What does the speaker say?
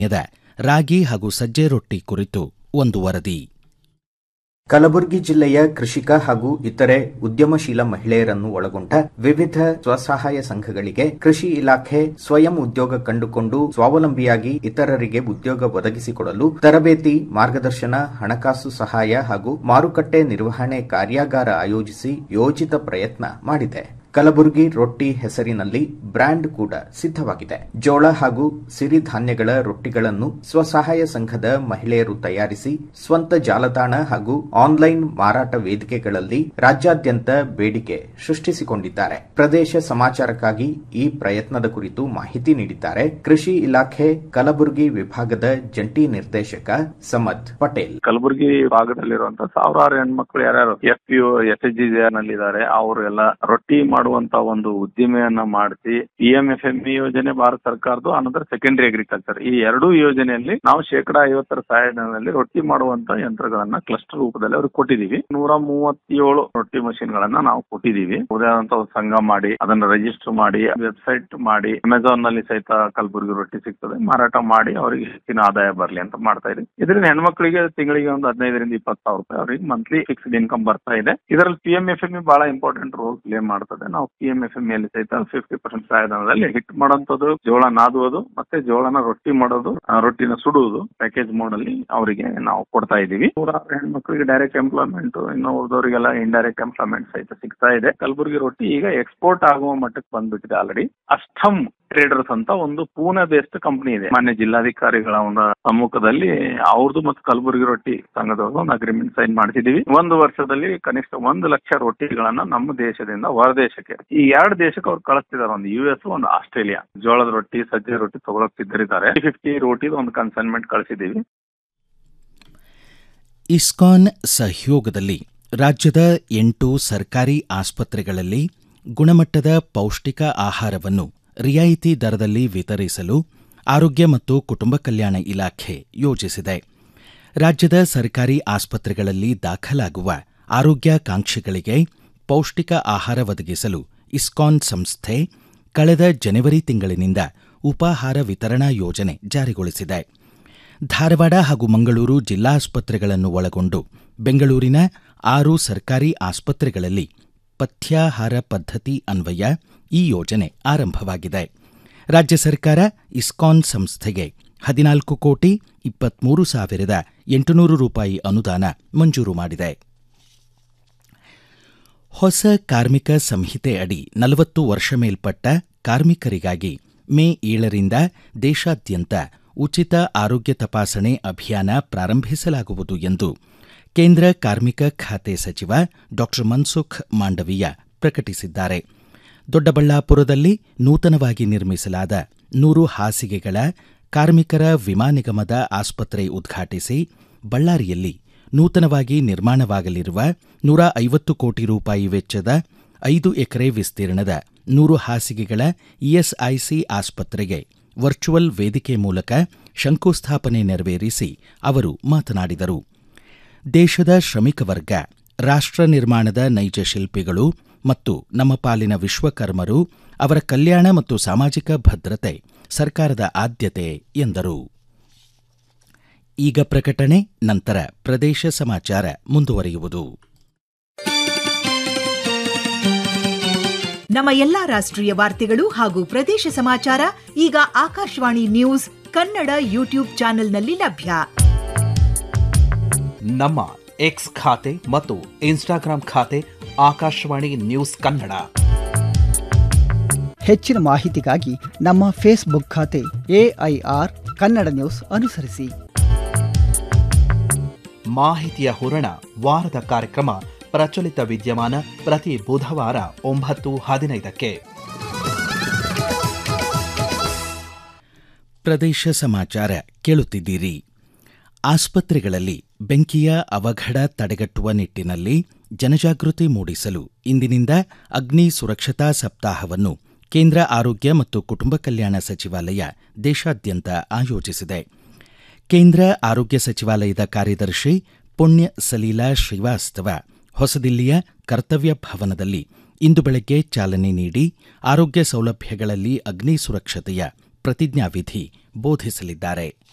the ರಾಗಿ ಹಾಗೂ ಸಜ್ಜೆ ರೊಟ್ಟಿ ಕುರಿತು ಒಂದು ವರದಿ ಕಲಬುರಗಿ ಜಿಲ್ಲೆಯ ಕೃಷಿಕ ಹಾಗೂ ಇತರೆ ಉದ್ಯಮಶೀಲ ಮಹಿಳೆಯರನ್ನು ಒಳಗೊಂಡ ವಿವಿಧ ಸ್ವಸಹಾಯ ಸಂಘಗಳಿಗೆ ಕೃಷಿ ಇಲಾಖೆ ಸ್ವಯಂ ಉದ್ಯೋಗ ಕಂಡುಕೊಂಡು ಸ್ವಾವಲಂಬಿಯಾಗಿ ಇತರರಿಗೆ ಉದ್ಯೋಗ ಒದಗಿಸಿಕೊಡಲು ತರಬೇತಿ ಮಾರ್ಗದರ್ಶನ ಹಣಕಾಸು ಸಹಾಯ ಹಾಗೂ ಮಾರುಕಟ್ಟೆ ನಿರ್ವಹಣೆ ಕಾರ್ಯಾಗಾರ ಆಯೋಜಿಸಿ ಯೋಜಿತ ಪ್ರಯತ್ನ ಮಾಡಿದೆ ಕಲಬುರಗಿ ರೊಟ್ಟಿ ಹೆಸರಿನಲ್ಲಿ ಬ್ರ್ಯಾಂಡ್ ಕೂಡ ಸಿದ್ಧವಾಗಿದೆ ಜೋಳ ಹಾಗೂ ಸಿರಿಧಾನ್ಯಗಳ ರೊಟ್ಟಿಗಳನ್ನು ಸ್ವಸಹಾಯ ಸಂಘದ ಮಹಿಳೆಯರು ತಯಾರಿಸಿ ಸ್ವಂತ ಜಾಲತಾಣ ಹಾಗೂ ಆನ್ಲೈನ್ ಮಾರಾಟ ವೇದಿಕೆಗಳಲ್ಲಿ ರಾಜ್ಯಾದ್ಯಂತ ಬೇಡಿಕೆ ಸೃಷ್ಟಿಸಿಕೊಂಡಿದ್ದಾರೆ ಪ್ರದೇಶ ಸಮಾಚಾರಕ್ಕಾಗಿ ಈ ಪ್ರಯತ್ನದ ಕುರಿತು ಮಾಹಿತಿ ನೀಡಿದ್ದಾರೆ ಕೃಷಿ ಇಲಾಖೆ ಕಲಬುರಗಿ ವಿಭಾಗದ ಜಂಟಿ ನಿರ್ದೇಶಕ ಸಮದ್ ಪಟೇಲ್ ಕಲಬುರಗಿ ಭಾಗದಲ್ಲಿರುವಂತಹ ಸಾವಿರಾರು ಹೆಣ್ಮಕ್ಳು ಯಾರ್ಯಾರು F P S H G ನಲ್ಲಿದ್ದಾರೆ ಅವರು ಎಲ್ಲ ರೊಟ್ಟಿ ಮಾಡುವಂತ ಒಂದು ಉದ್ದಿಮೆಯನ್ನ ಮಾಡಿಸಿ P M F M E ಯೋಜನೆ ಭಾರತ ಸರ್ಕಾರದ್ದು ಅನಂತರ ಸೆಕೆಂಡರಿ ಅಗ್ರಿಕಲ್ಚರ್ ಈ ಎರಡೂ ಯೋಜನೆಯಲ್ಲಿ ನಾವು ಶೇಕಡಾ ಐವತ್ತರ ಸಹಾಯಧನದಲ್ಲಿ ರೊಟ್ಟಿ ಮಾಡುವಂತ ಯಂತ್ರಗಳನ್ನ ಕ್ಲಸ್ಟರ್ ರೂಪದಲ್ಲಿ ಅವ್ರಿಗೆ ಕೊಟ್ಟಿದೀವಿ ನೂರ ಮೂವತ್ತೇಳು ರೊಟ್ಟಿ ಮಷಿನ್ ಗಳನ್ನ ನಾವು ಕೊಟ್ಟಿದೀವಿ ಉದಾಹರಣೆ ಒಂದು ಸಂಘ ಮಾಡಿ ಅದನ್ನ ರಿಜಿಸ್ಟರ್ ಮಾಡಿ ವೆಬ್ಸೈಟ್ ಮಾಡಿ ಅಮೆಝಾನ್ ನಲ್ಲಿ ಸಹಿತ ಕಲಬುರಗಿ ರೊಟ್ಟಿ ಸಿಗ್ತದೆ ಮಾರಾಟ ಮಾಡಿ ಅವರಿಗೆ ಹೆಚ್ಚಿನ ಆದಾಯ ಬರಲಿ ಅಂತ ಮಾಡ್ತಾ ಇದ್ದೀವಿ ಇದರಿಂದ ಹೆಣ್ಮಕ್ಳಿಗೆ ತಿಂಗಳಿಗೆ ಒಂದು ಹದಿನೈದರಿಂದ ಇಪ್ಪತ್ತು ಸಾವಿರ ರೂಪಾಯಿ ಅವರಿಗೆ ಮಂತ್ಲಿ ಫಿಕ್ಸ್ಡ್ ಇನ್ಕಮ್ ಬರ್ತಾ ಇದೆ ಇದರಲ್ಲಿ ಪಿ ಎಂ ಎಫ್ ಎಂ ಬಹಳ ಇಂಪಾರ್ಟೆಂಟ್ ರೋಲ್ ಪ್ಲೇ ಮಾಡ್ತದೆ ನಾವು ಪಿ ಎಂ ಎಫ್ ಎಂ ಅಲ್ಲಿ ಸಹಿತ ಫಿಫ್ಟಿ ಪರ್ಸೆಂಟ್ ಸಹಾಯಧನದಲ್ಲಿ ಹಿಟ್ ಮಾಡೋಂಥದ್ದು ಜೋಳ ನಾದುವುದು ಮತ್ತೆ ಜೋಳನ ರೊಟ್ಟಿ ಮಾಡೋದು ಆ, ರೊಟ್ಟಿನ ಸುಡುವುದು ಪ್ಯಾಕೇಜ್ ಮೋಡ್ ಅಲ್ಲಿ ಅವರಿಗೆ ನಾವು ಕೊಡ್ತಾ ಇದೀವಿ ನೂರಾರು ಹೆಣ್ಮಕ್ಳಿಗೆ ಡೈರೆಕ್ಟ್ ಎಂಪ್ಲಾಯ್ಮೆಂಟ್ ಇನ್ನು ಉಳಿದವರಿಗೆಲ್ಲ ಇಂಡೈರೆಕ್ಟ್ ಎಂಪ್ಲಾಯ್ಮೆಂಟ್ ಸಹಿತ ಸಿಗ್ತಾ ಇದೆ ಕಲಬುರಗಿ ರೊಟ್ಟಿ ಈಗ ಎಕ್ಸ್ಪೋರ್ಟ್ ಆಗುವ ಮಟ್ಟಕ್ಕೆ ಬಂದ್ಬಿಟ್ಟಿದೆ ಆಲ್ರೆಡಿ ಅಷ್ಟಮ್ ಟ್ರೇಡರ್ಸ್ ಅಂತ ಒಂದು ಪೂನೆ ಬೇಸ್ಡ್ ಕಂಪನಿ ಇದೆ ಮಾನ್ಯ ಜಿಲ್ಲಾಧಿಕಾರಿಗಳ ಒಂದು ಸಮ್ಮುಖದಲ್ಲಿ ಅವ್ರದ್ದು ಮತ್ತು ಕಲಬುರಗಿ ರೊಟ್ಟಿ ಸಂಘದವ್ರದ್ದು ಒಂದು ಅಗ್ರಿಮೆಂಟ್ ಸೈನ್ ಮಾಡಿಸಿದೀವಿ ಒಂದು ವರ್ಷದಲ್ಲಿ ಕನಿಷ್ಠ ಒಂದು ಲಕ್ಷ ರೊಟ್ಟಿಗಳನ್ನ ನಮ್ಮ ದೇಶದಿಂದ ಹೊರದೇಶಕ್ಕೆ ಈ ಎರಡು ದೇಶಕ್ಕೆ ಅವ್ರು ಕಳಿಸ್ತಿದ್ದಾರೆ ಒಂದು ಯು ಎಸ್ ಒಂದು ಆಸ್ಟ್ರೇಲಿಯಾ ಜೋಳದ ರೊಟ್ಟಿ ಸಜ್ಜೆ ರೊಟ್ಟಿ ತಗೊಳಕ್ ಸಿದ್ಧರಿದ್ದಾರೆ ಫಿಫ್ಟಿ ರೋಟಿದು ಒಂದು ಕನ್ಸೈನ್ಮೆಂಟ್ ಕಳಿಸಿದೀವಿ ಇಸ್ಕಾನ್ ಸಹಯೋಗದಲ್ಲಿ ರಾಜ್ಯದ ಎಂಟು ಸರ್ಕಾರಿ ಆಸ್ಪತ್ರೆಗಳಲ್ಲಿ ಗುಣಮಟ್ಟದ ಪೌಷ್ಟಿಕ ಆಹಾರವನ್ನು ರಿಯಾಯಿತಿ ದರದಲ್ಲಿ ವಿತರಿಸಲು ಆರೋಗ್ಯ ಮತ್ತು ಕುಟುಂಬ ಕಲ್ಯಾಣ ಇಲಾಖೆ ಯೋಜಿಸಿದೆ ರಾಜ್ಯದ ಸರ್ಕಾರಿ ಆಸ್ಪತ್ರೆಗಳಲ್ಲಿ ದಾಖಲಾಗುವ ಆರೋಗ್ಯಾಕಾಂಕ್ಷಿಗಳಿಗೆ ಪೌಷ್ಟಿಕ ಆಹಾರ ಒದಗಿಸಲು ಇಸ್ಕಾನ್ ಸಂಸ್ಥೆ ಕಳೆದ ಜನವರಿ ತಿಂಗಳಿನಿಂದ ಉಪಾಹಾರ ವಿತರಣಾ ಯೋಜನೆ ಜಾರಿಗೊಳಿಸಿದೆ ಧಾರವಾಡ ಹಾಗೂ ಮಂಗಳೂರು ಜಿಲ್ಲಾಸ್ಪತ್ರೆಗಳನ್ನು ಒಳಗೊಂಡು ಬೆಂಗಳೂರಿನ ಆರು ಸರ್ಕಾರಿ ಆಸ್ಪತ್ರೆಗಳಲ್ಲಿ ಪಥ್ಯಾಹಾರ ಪದ್ಧತಿ ಅನ್ವಯ ಈ ಯೋಜನೆ ಆರಂಭವಾಗಿದೆ ರಾಜ್ಯ ಸರ್ಕಾರ ಇಸ್ಕಾನ್ ಸಂಸ್ಥೆಗೆ ಹದಿನಾಲ್ಕು ಕೋಟಿ ಇಪ್ಪತ್ಮೂರು ಸಾವಿರದ ಎಂಟುನೂರು ರೂಪಾಯಿ ಅನುದಾನ ಮಂಜೂರು ಮಾಡಿದೆ ಹೊಸ ಕಾರ್ಮಿಕ ಸಂಹಿತೆ ಅಡಿ ನಲವತ್ತು ವರ್ಷ ಮೇಲ್ಪಟ್ಟ ಕಾರ್ಮಿಕರಿಗಾಗಿ ಮೇ ಏಳರಿಂದ ದೇಶಾದ್ಯಂತ ಉಚಿತ ಆರೋಗ್ಯ ತಪಾಸಣೆ ಅಭಿಯಾನ ಪ್ರಾರಂಭಿಸಲಾಗುವುದು ಎಂದು ಕೇಂದ್ರ ಕಾರ್ಮಿಕ ಖಾತೆ ಸಚಿವ ಡಾ ಮನ್ಸುಖ್ ಮಾಂಡವೀಯ ಪ್ರಕಟಿಸಿದ್ದಾರೆ ದೊಡ್ಡಬಳ್ಳಾಪುರದಲ್ಲಿ ನೂತನವಾಗಿ ನಿರ್ಮಿಸಲಾದ ನೂರು ಹಾಸಿಗೆಗಳ ಕಾರ್ಮಿಕರ ವಿಮಾ ನಿಗಮದ ಆಸ್ಪತ್ರೆ ಉದ್ಘಾಟಿಸಿ ಬಳ್ಳಾರಿಯಲ್ಲಿ ನೂತನವಾಗಿ ನಿರ್ಮಾಣವಾಗಲಿರುವ ನೂರ ಐವತ್ತು ಕೋಟಿ ರೂಪಾಯಿ ವೆಚ್ಚದ ಐದು ಎಕರೆ ವಿಸ್ತೀರ್ಣದ ನೂರು ಹಾಸಿಗೆಗಳ ಇಎಸ್ಐಸಿ ಆಸ್ಪತ್ರೆಗೆ ವರ್ಚುವಲ್ ವೇದಿಕೆ ಮೂಲಕ ಶಂಕುಸ್ಥಾಪನೆ ನೆರವೇರಿಸಿ ಅವರು ಮಾತನಾಡಿದರು ದೇಶದ ಶ್ರಮಿಕ ವರ್ಗ ರಾಷ್ಟ್ರ ನಿರ್ಮಾಣದ ನೈಜ ಶಿಲ್ಪಿಗಳು ಮತ್ತು ನಮ್ಮ ಪಾಲಿನ ವಿಶ್ವಕರ್ಮರು ಅವರ ಕಲ್ಯಾಣ ಮತ್ತು ಸಾಮಾಜಿಕ ಭದ್ರತೆ ಸರ್ಕಾರದ ಆದ್ಯತೆ ಎಂದರು ಈಗ ಪ್ರಕಟಣೆ ನಂತರ ಪ್ರದೇಶ ಸಮಾಚಾರ ಮುಂದುವರಿಯುವುದು ನಮ್ಮ ಎಲ್ಲಾ ರಾಷ್ಟ್ರೀಯ ವಾರ್ತೆಗಳು ಹಾಗೂ ಪ್ರದೇಶ ಸಮಾಚಾರ ಈಗ ಆಕಾಶವಾಣಿ ನ್ಯೂಸ್ ಕನ್ನಡ ಯೂಟ್ಯೂಬ್ ಚಾನೆಲ್ನಲ್ಲಿ ಲಭ್ಯ ನಮ್ಮ ಎಕ್ಸ್ ಖಾತೆ ಮತ್ತು ಇನ್ಸ್ಟಾಗ್ರಾಂ ಖಾತೆ ಆಕಾಶವಾಣಿ ನ್ಯೂಸ್ ಕನ್ನಡ ಹೆಚ್ಚಿನ ಮಾಹಿತಿಗಾಗಿ ನಮ್ಮ ಫೇಸ್ಬುಕ್ ಖಾತೆ ಎಐಆರ್ ಕನ್ನಡ ನ್ಯೂಸ್ ಅನುಸರಿಸಿ ಮಾಹಿತಿಯ ಹೂರಣ ವಾರದ ಕಾರ್ಯಕ್ರಮ ಪ್ರಚಲಿತ ವಿದ್ಯಮಾನ ಪ್ರತಿ ಬುಧವಾರ ಒಂಬತ್ತು ಹದಿನೈದಕ್ಕೆ ಪ್ರದೇಶ ಸಮಾಚಾರ ಕೇಳುತ್ತಿದ್ದೀರಿ ಆಸ್ಪತ್ರೆಗಳಲ್ಲಿ ಬೆಂಕಿಯ ಅವಘಡ ತಡೆಗಟ್ಟುವ ನಿಟ್ಟಿನಲ್ಲಿ ಜನಜಾಗೃತಿ ಮೂಡಿಸಲು ಇಂದಿನಿಂದ ಅಗ್ನಿ ಸುರಕ್ಷತಾ ಸಪ್ತಾಹವನ್ನು ಕೇಂದ್ರ ಆರೋಗ್ಯ ಮತ್ತು ಕುಟುಂಬ ಕಲ್ಯಾಣ ಸಚಿವಾಲಯ ದೇಶಾದ್ಯಂತ ಆಯೋಜಿಸಿದೆ ಕೇಂದ್ರ ಆರೋಗ್ಯ ಸಚಿವಾಲಯದ ಕಾರ್ಯದರ್ಶಿ ಪುಣ್ಯ ಸಲೀಲಾ ಶ್ರೀವಾಸ್ತವ ಹೊಸದಿಲ್ಲಿಯ ಕರ್ತವ್ಯ ಭವನದಲ್ಲಿ ಇಂದು ಬೆಳಗ್ಗೆ ಚಾಲನೆ ನೀಡಿ ಆರೋಗ್ಯ ಸೌಲಭ್ಯಗಳಲ್ಲಿ ಅಗ್ನಿ ಸುರಕ್ಷತೆಯ ಪ್ರತಿಜ್ಞಾವಿಧಿ ಬೋಧಿಸಲಿದ್ದಾರೆ